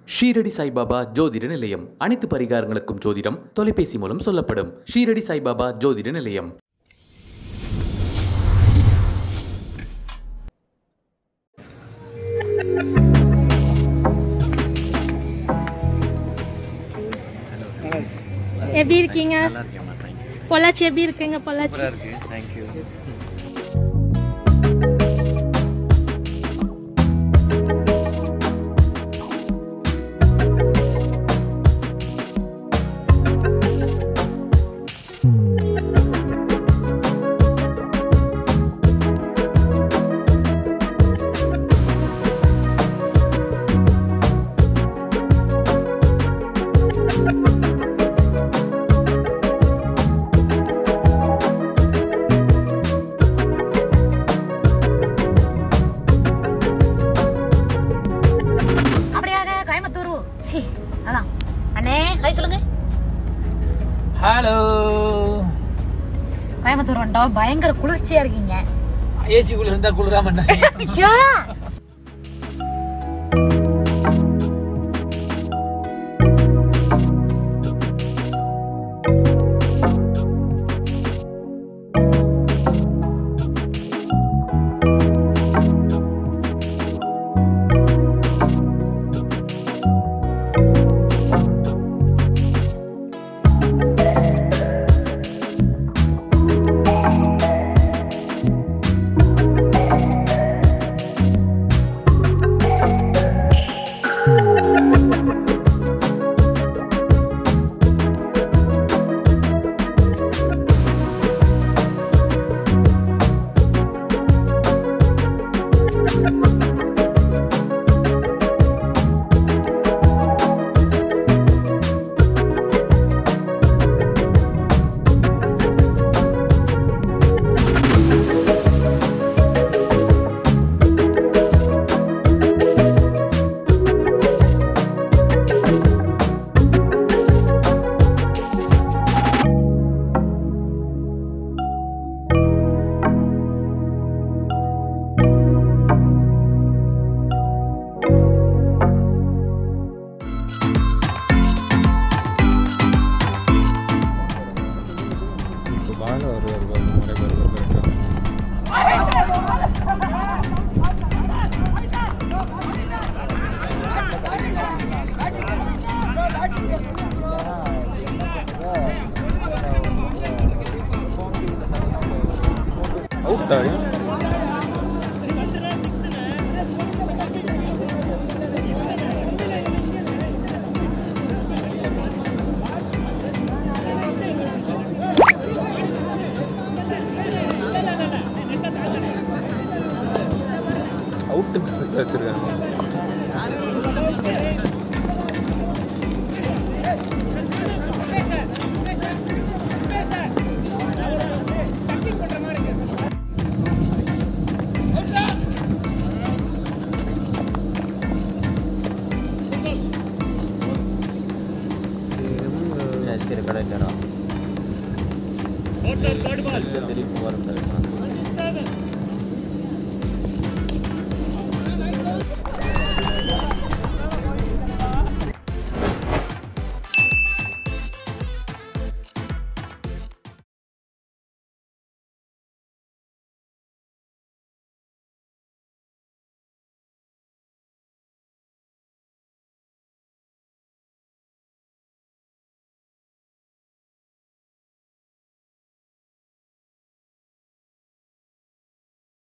ஷீரடி சாய்பாபா ஜோதிட நிலையம் அனைத்து பரிகாரங்களுக்கும் ஜோதிடம் தொலைபேசி மூலம் சொல்லப்படும் ஷீரடி சாய்பாபா ஜோதிட நிலையம் எப்படி இருக்கீங்க நல்லா இருக்கேம்மா தேங்க்யூ பொள்ளாச்சி எப்படி இருக்குங்க பொள்ளாச்சி சூப்பராக இருக்கு தேங்க்யூ அப்படியாக கோயம்புத்தூர் சி அதான் அண்ணே ஹாய் சொல்லுங்க ஹலோ கோயம்புத்தூர் வந்துட்டோம் பயங்கர குளிர்ச்சியா இருக்கீங்க ஏசிக்குள்ள இருந்தா குளிராம என்ன செய்யும்? ஐயோ அவுட்டு வச்சிருக்காங்க ಜಾಸ್ತಿ ಕಡೆ ಇದ್ದಾರ ದಿಲೀಪ್ ಕುಮಾರ್ ಅಂತಾರೆ